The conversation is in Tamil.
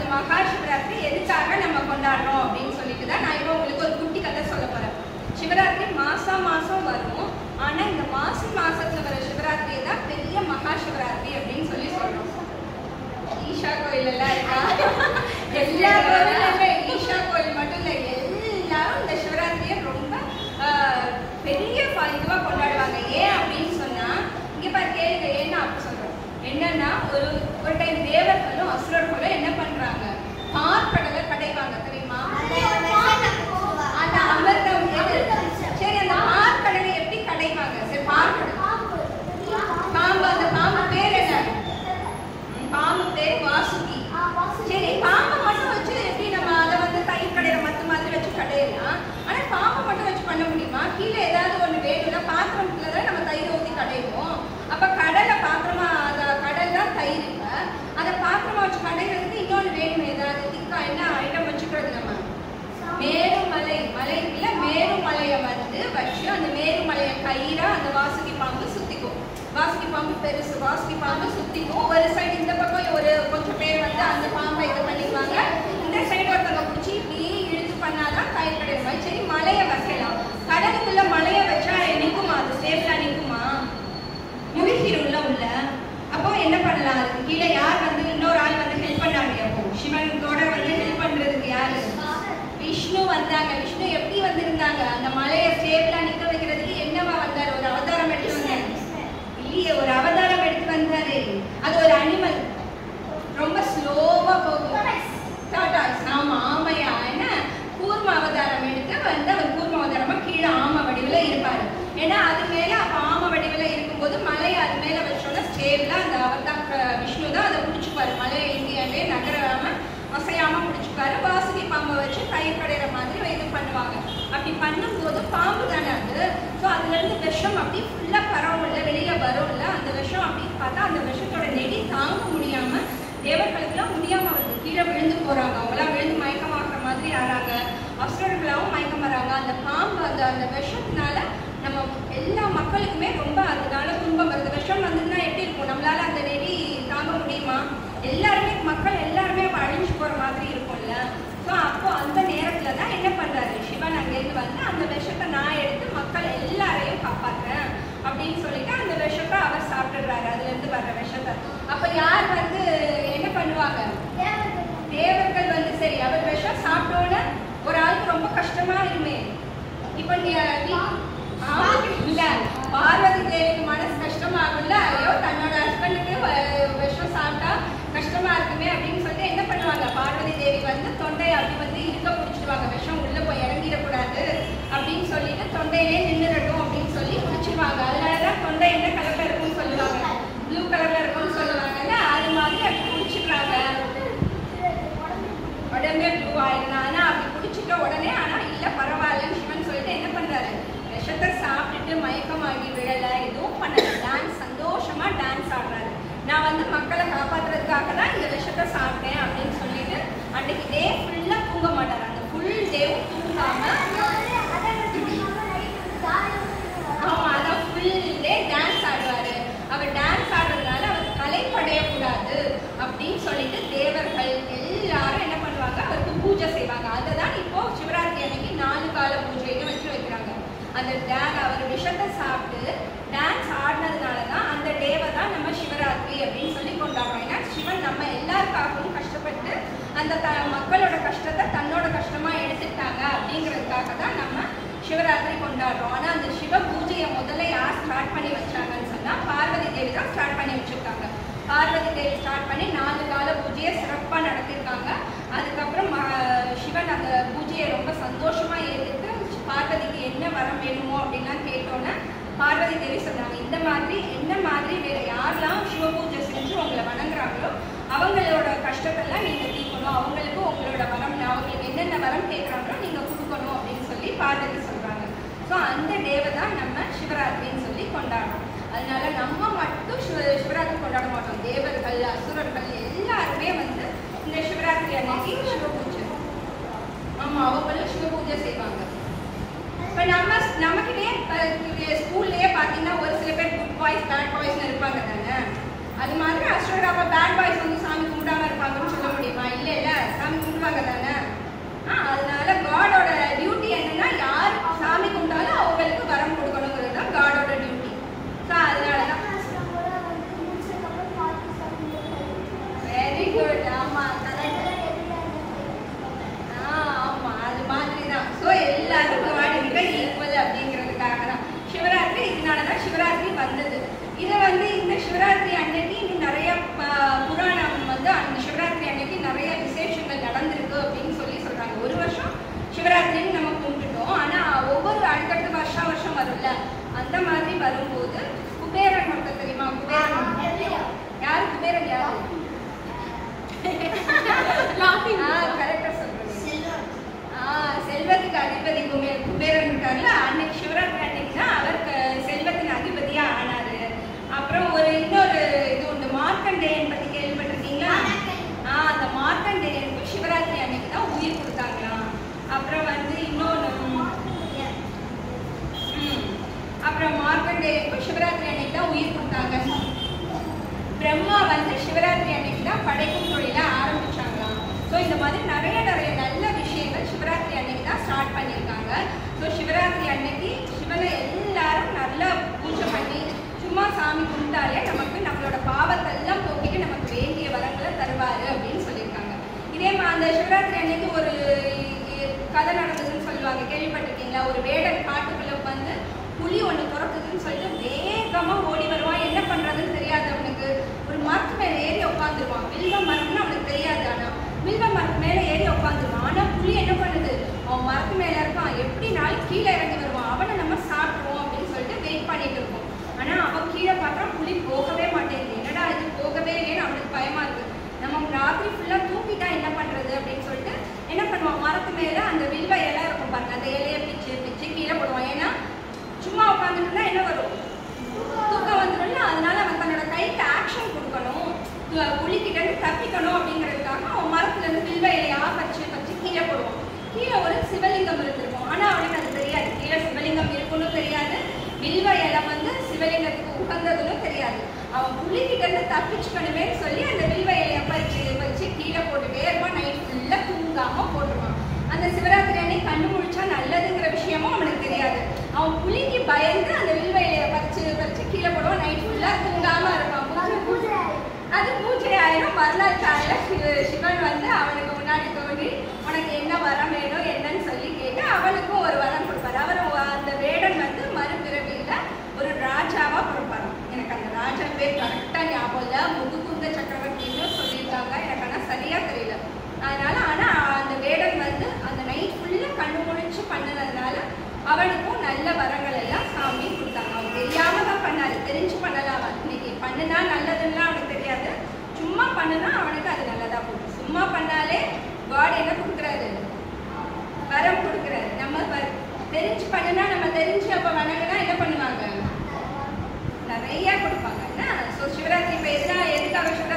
மகா சிவராத்திரி எதுக்காக நம்ம கொண்டாடுறோம் அப்படின்னு சொல்லிட்டு தான் நான் இப்போ உங்களுக்கு ஒரு குட்டி கதை சொல்ல போறேன் சிவராத்திரி மாசம் மாசம் வரும் ஆனா இந்த மாசம் மாசத்துல வர சிவராத்திரி தான் பெரிய மகா சிவராத்திரி அப்படின்னு சொல்லி சொல்றோம் ஈஷா கோயில் எல்லாம் இருக்கா எல்லா கோவிலுமே ஈஷா கோயில் மட்டும் இல்லை எல்லாரும் இந்த சிவராத்திரியை ரொம்ப ஆஹ், பெரிய ப- இதுவா கொண்டாடுவாங்க ஏன் அப்படின்னு சொன்னா இங்க பாரு கேளுங்க ஏன்னா அப்படி சொல்றோம் என்னன்னா ஒரு ஒரு டைம் தேவர்களும் அசுரர்களும் என்ன பண்றாங்க பார்க்கடலை கடைவாங்க தெரியுமா அந்த அமிர்தம் எது? சரி அந்த பார்க்கடலை எப்படி கடைவாங்க சரி பார்க்கடல் பாம்பு அந்த பாம்பு பேர் என்ன ம், பாம்பு பேர் வாசுகி சரி பாம்பை மட்டும் வச்சு எப்படி நம்ம அதை வந்து தயிர் கடையிற மத்த மாதிரி வச்சு கடையலாம் ஆனா பாம்பை மட்டும் வச்சு பண்ண முடியுமா கீழே ஏதாவது ஒண்ணு வேணும்னா பாத்திரத்துல தான் நம்ம தயிர் ஊத்தி கடைவோம் அப்ப கடலை பாத்திரமா அத கடல் தான் தயிர் இப்ப அதை பாத்திரமா வச்சு கடைகிறதுக்கு இன்னொன்னு வேணும் ஏதாவது திக்கா என்ன ஐட்டம் வச்சுக்கிறது நம்ம மேருமலை மலை இருக்குல்ல மேருமலையை வந்து வச்சு அந்த மேருமலையை கயிறா அந்த வாசுகி பாம்பு சுத்திக்கும் வாசுகி பாம்பு பெருசு வாசுகி பாம்பு சுத்திக்கும் ஒரு சைடு இந்த பக்கம் ஒரு கொஞ்சம் பேர் வந்து அந்த பாம்பை இது பண்ணிக்குவாங்க இந்த சைடு ஒருத்தவங்க பிடிச்சி இப்படியே இழுத்து பண்ணாதான் கயிறு கிடையாது சரி மலையை வைக்கலாம் கடலுக்குள்ள மலையை வச்சா நிக்குமா அது சேஃப்ல நிக்குமா முழுகிரும்ல உள்ள அப்போ என்ன பண்ணலாம் அதுக்கு கீழே யார் வந்து இன்னொரு ஆள் வந்து ஹெல்ப் பண்ணாங்க அப்போ சிவனோட வந்து ஹெல்ப் பண்றதுக்கு யாரு விஷ்ணு வந்தாங்க விஷ்ணு எப்படி வந்திருந்தாங்க அந்த மலையை ஸ்டேபிளா நிக்க வைக்கிறதுக்கு என்னவா வந்தாரு ஒரு அவதாரம் எடுத்து வந்தாரு இல்லையே ஒரு அவதாரம் எடுத்து வந்தாரு அது ஒரு அனிமல் ரொம்ப ஸ்லோவா போகும் டாடாஸ் ஆமா ஆமையா என்ன கூர்ம அவதாரம் எடுத்து வந்து அவர் கூர்ம அவதாரமா கீழே ஆம வடிவுல இருப்பாரு ஏன்னா அது மேல அப்ப ஆம வடிவுல இருக்கும்போது மலையை அது மேல வச்சோம்னா ஸ்டேபிளா அந்த அவதார விஷ்ணு தான் அதை பிடிச்சிப்பாரு மலையை இந்தியாவே நகராம அசையாம பிடிச்சிப்பாரு வாசுகி பாம்பை வச்சு கயிறு கடையிற மாதிரி இது பண்ணுவாங்க அப்படி பண்ணும்போது பாம்பு தானே அது ஸோ அதுல இருந்து விஷம் அப்படி ஃபுல்லா பரவும்ல வெளியில வரும்ல அந்த விஷம் அப்படி பார்த்தா அந்த விஷத்தோட நெடி தாங்க முடியாம தேவர்களுக்கெல்லாம் முடியாம வருது கீழே விழுந்து போறாங்க அவங்களாம் விழுந்து மயக்கமாக்குற மாதிரி ஆறாங்க அசுரர்களாவும் மயக்கம் வராங்க அந்த பாம்பு அந்த அந்த விஷத்தினால நம்ம எல்லா மக்களுக்குமே ரொம்ப அதனால துன்பம் வருது விஷம் வந்ததுன்னா எப்படி இருக்கும் நம்மளால அந்த நெடி தாங்க முடியுமா எல்லாருமே மக்கள் எல்லாருமே அப்ப அழிஞ்சு போற மாதிரி இருக்கும்ல ஸோ அப்போ அந்த நேரத்துல தான் என்ன பண்றாரு சிவன் அங்கேருந்து வந்து அந்த விஷத்தை நான் எடுத்து மக்கள் எல்லாரையும் காப்பாத்துறேன் அப்படின்னு சொல்லிட்டு அந்த விஷத்தை அவர் சாப்பிட்டுடுறாரு அதுல இருந்து வர்ற விஷத்தை அப்ப யார் வந்து என்ன பண்ணுவாங்க தேவர்கள் வந்து சரி அவர் விஷம் சாப்பிட்டோன்னு ஒரு ஆளுக்கு ரொம்ப கஷ்டமா இருக்குமே இப்ப நீ நீ- ஆமா, இல்ல பார்வதி தேவிக்கு மனசு கஷ்டமாகும்ல ஐயோ தன்னோட ஹஸ்பண்டுக்கு விஷம் சாப்பிட்டா கஷ்டமா இருக்குமே அப்படின்னு சொல்லிட்டு என்ன பண்ணுவாங்க பார்வதி தேவி வந்து தொண்டையை அப்படி வந்து இருக்க பிடிச்சிடுவாங்க விஷம் உள்ள போய் இறங்கிடக்கூடாது அப்படின்னு சொல்லிட்டு தொண்டையிலே நின்றுடட்டும் அப்படின்னு சொல்லி பிடிச்சிருவாங்க அதனாலதான் தொண்டை என்ன கலர்ல இருக்கும்னு சொல்லுவாங்க ப்ளூ கலர்ல இருக்கும்னு சொல்லுவாங்கல்ல அது மாதிரி அப்படி பிடிச்சிடுறாங்க உடம்பே ப்ளூ ஆயிடும் ஆனா அப்படி குடிச்சிட்ட உடனே ஆனா இல்ல பரவாயில்லன்னு சிவன் சொல்லிட்டு என்ன பண்றாரு விஷத்தை சாப்பிட்டுட்டு மயக்கமாகி விழல எதுவும் பண்ணல டான்ஸ் சந்தோஷமா டான்ஸ் ஆடுறாரு நான் வந்து மக்களை காப்பாத்துறதுக்காக தான் இந்த விஷத்தை சாப்பிட்டேன் அப்படின்னு சொல்லிட்டு அன்னைக்கு டே ஃபுல்லா தூங்க மாட்டாரு அந்த ஃபுல் டேவும் தூங்காம ஆமா அதான் ஃபுல் டே டான்ஸ் ஆடுவாரு அவர் டான்ஸ் ஆடுறதுனால அவர் கலைப்படையக்கூடாது அப்படின்னு சொல்லிட்டு தேவர்கள் எல்லாரும் என்ன பண்ணுவாங்க அவருக்கு பூஜை செய்வாங்க அதை தான் இப்போ சிவராத்திரி அன்னைக்கு நாலு கால பூஜைன்னு வச்சு வைக்கிறாங்க அந்த டேன் அவர் விஷத்தை சாப்பிட்டு டான்ஸ் ஆடினதுனால தான் அந்த டேவை தான் நம்ம சிவராத்திரி அப்படின்னு சொல்லி கொண்டாடுறோம் ஏன்னா சிவன் நம்ம எல்லாருக்காகவும் கஷ்டப்பட்டு அந்த த மக்களோட கஷ்டத்தை தன்னோட கஷ்டமா எடுத்துக்கிட்டாங்க அப்படிங்கிறதுக்காக தான் நம்ம சிவராத்திரி கொண்டாடுறோம் ஆனா அந்த சிவ பூஜையை முதல்ல யார் ஸ்டார்ட் பண்ணி வச்சாங்கன்னு சொன்னா பார்வதி தேவி தான் ஸ்டார்ட் பண்ணி வச்சிருக்காங்க பார்வதி தேவி ஸ்டார்ட் பண்ணி நாலு கால பூஜையை சிறப்பா நடத்திருக்காங்க அதுக்கப்புறம் ம- சிவன் அந்த பூஜையை ரொம்ப சந்தோஷமா ஏற்றுட்டு பார்வதிக்கு என்ன வரம் வேணுமோ அப்படின்லாம் கேட்டோன்னே பார்வதி தேவி சொன்னாங்க இந்த மாதிரி என்ன மாதிரி வேற யாரெல்லாம் சிவ பூஜை செஞ்சு உங்களை வணங்குறாங்களோ அவங்களோட கஷ்டத்தெல்லாம் நீங்க தீர்க்கணும் அவங்களுக்கு உங்களோட வரம் அவங்களுக்கு என்னென்ன வரம் கேட்குறாங்களோ நீங்க கொடுக்கணும் அப்படின்னு சொல்லி பார்வதி சொல்றாங்க ஸோ அந்த டேவை தான் நம்ம சிவராத்திரின்னு சொல்லி கொண்டாடுறோம் அதனால நம்ம மட்டும் சிவ சிவராத்திரி கொண்டாட மாட்டோம் தேவர்கள் அசுரர்கள் எல்லாருமே வந்து இந்த சிவராத்திரி அன்னைக்கு சிவ பூஜை ஆமா அவங்களும் சிவ பூஜை செய்வாங்க இப்போ நம்ம நமக்கிட்டே ஸ்கூல்லையே பார்த்தீங்கன்னா ஒரு சில பேர் குட் பாய்ஸ் பேட் பாய்ஸ்னு இருப்பாங்க தானே அது மாதிரி அஸ்ட்ரோட அப்போ பேட் பாய்ஸ் வந்து சாமி கும்பிடாம இருப்பாங்கன்னு சொல்ல முடியுமா இல்லை இல்லை அந்த மாதிரி வரும்போது குபேரன் ஒருத்தர் தெரியுமா குபேரன் யாரு குபேரன் யாரு கரெக்டா சொல்றீங்க ஆ, செல்வத்துக்கு அதிபதி குபே- குபேரன் இருக்கார்ல அன்னைக்கு சிவராத்திரி அன்னைக்கு தான் அவர் க- செல்வத்தின் அதிபதியா ஆனாரு அப்புறம் ஒரு இன்னொரு இது உண்டு மார்க்கண்டேயன் பத்தி கேள்விப்பட்டிருக்கீங்களா ஆ அந்த மார்க்கண்டேயனுக்கு சிவராத்திரி அன்னைக்கு தான் உயிர் கொடுத்தாங்களாம் அப்புறம் வந்து இன்னொன்று ம், அப்புறம் மார்க்கண்டேயனுக்கும் சிவராத்திரி அன்னைக்கு தான் உயிர் கொடுத்தாங்க பிரம்மா வந்து சிவராத்திரி அன்னைக்கு தான் படைக்கும் தொழிலை ஆரம்பிச்சாங்களாம் ஸோ இந்த மாதிரி நிறைய நிறைய நல்ல விஷயங்கள் சிவராத்திரி அன்னைக்கு தான் ஸ்டார்ட் பண்ணியிருக்காங்க ஸோ சிவராத்திரி அன்னைக்கு சிவனை எல்லாரும் நல்லா பூஜை பண்ணி சும்மா சாமி கும்பிட்டாலே நமக்கு நம்மளோட பாவத்தெல்லாம் போக்கிட்டு நமக்கு வேண்டிய வரங்களை தருவாரு அப்படின்னு சொல்லியிருக்காங்க இதே மா- அந்த சிவராத்திரி அன்னைக்கு ஒரு இ- கதை நடந்ததுன்னு சொல்லுவாங்க கேள்விப்பட்டிருக்கீங்களா ஒரு வேடன் காட்டுக்குள்ள வந்து புலி ஒண்ணு துரத்துதுன்னு சொல்லிட்டு வேகமா ஓடி வருவான் என்ன பண்றதுன்னு தெரியாது அவனுக்கு ஒரு மரத்து மேல ஏறி உட்காந்துருவான் வில்வ மரம்னு அவனுக்கு தெரியாது ஆனா வில்வ மரத்து மேல ஏறி உட்காந்துருவான் ஆனா புலி என்ன பண்ணுது அவன் மரத்து மேல இருக்கான் எப்படினாலும் கீழே இறங்கி வருவான் அவனை நம்ம சாப்பிடுவோம் அப்படின்னு சொல்லிட்டு வெயிட் பண்ணிட்டு இருக்கோம் ஆனா அவன் கீழே பார்க்கறான் புலி போகவே மாட்டேங்குது என்னடா இது போகவே இல்லைன்னு அவனுக்கு பயமா இருக்கு நம்ம ராத்திரி ஃபுல்லா தூங்கிட்டா என்ன பண்றது அப்படின்னு சொல்லிட்டு என்ன பண்ணுவான் மரத்து மேல அந்த வில்வ இலை இருக்கும் பாருங்க அந்த இலையை பிச்சு பிச்சு கீழே போடுவான் ஏன்னா சும்மா உட்காந்துட்டு இருந்தா என்ன வரும் தூக்கம் வந்துடும்ல அதனால அவன் தன்னோட கைக்கு ஆக்ஷன் கொடுக்கணும் து- புலிகிட்ட இருந்து தப்பிக்கணும் அப்படிங்கிறதுக்காக அவன் மரத்துல இருந்து வில்வ இலையா பச்சு பச்சு கீழே போடுவான் கீழே ஒரு சிவலிங்கம் இருந்திருக்கும் ஆனா அவனுக்கு அது தெரியாது கீழே சிவலிங்கம் இருக்குன்னு தெரியாது வில்வ இலை வந்து சிவலிங்கத்துக்கு உகந்ததுன்னு தெரியாது அவன் புலிகிட்ட இருந்து தப்பிச்சுக்கணுமே சொல்லி அந்த வில்வ இலையை பறிச்சு வச்சு கீழே போட்டுட்டே இருப்பான் நைட் ஃபுல்லா தூங்காம போட்டுருவான் அந்த சிவராத்திரி அன்னைக்கு கண்ணு முழிச்சா நல்லதுங்கிற விஷயமும் அவனுக்கு தெரியாது அவன் புலிக்கு பயந்து அந்த வில்வ இலையை பறிச்சு பறிச்சு கீழே போடுவான் நைட் ஃபுல்லா தூங்காம இருப்பான் பூஜை அது பூஜை ஆயிரும் மறுநாள் காலையில சிவ- சிவன் வந்து அவனுக்கு முன்னாடி தோன்றி உனக்கு என்ன வரம் வேணும் என்னன்னு சொல்லி கேட்டு அவனுக்கும் ஒரு வரம் கொடுப்பாரு அவர் ஒ- அந்த வேடன் வந்து மறுபிறவியில ஒரு ராஜாவா பிறப்பாராம் எனக்கு அந்த ராஜா பேர் கரெக்டா ஞாபகம் இல்ல முதுகுந்த சக்கரவர்த்தின்னு சொல்லியிருக்காங்க எனக்கு ஆனா சரியா தெரியல அதனால ஆனா அந்த வேடன் வந்து அந்த நைட் ஃபுல்லா கண்ணு முழிச்சு பண்ணதுனால அவனுக்கும் நல்ல வரங்கள் எல்லாம் சாமி கொடுத்தாங்க அவன் தெரியாம தான் பண்ணாரு தெரிஞ்சு பண்ணலாம் அவன் இன்னைக்கு பண்ணுனா நல்லதுன்னா அவனுக்கு தெரியாது சும்மா பண்ணுனா அவனுக்கு அது நல்லதா போகும் சும்மா பண்ணாலே காட் என்ன கொடுக்குறாரு வரம் கொடுக்குறாரு நம்ம வ- தெரிஞ்சு பண்ணுனா நம்ம தெரிஞ்சு அப்ப வணங்கினா என்ன பண்ணுவாங்க நிறைய கொடுப்பாங்க என்ன ஸோ சிவராத்திரி இப்போ எதுனா எதுக்காக சிவராத்திரி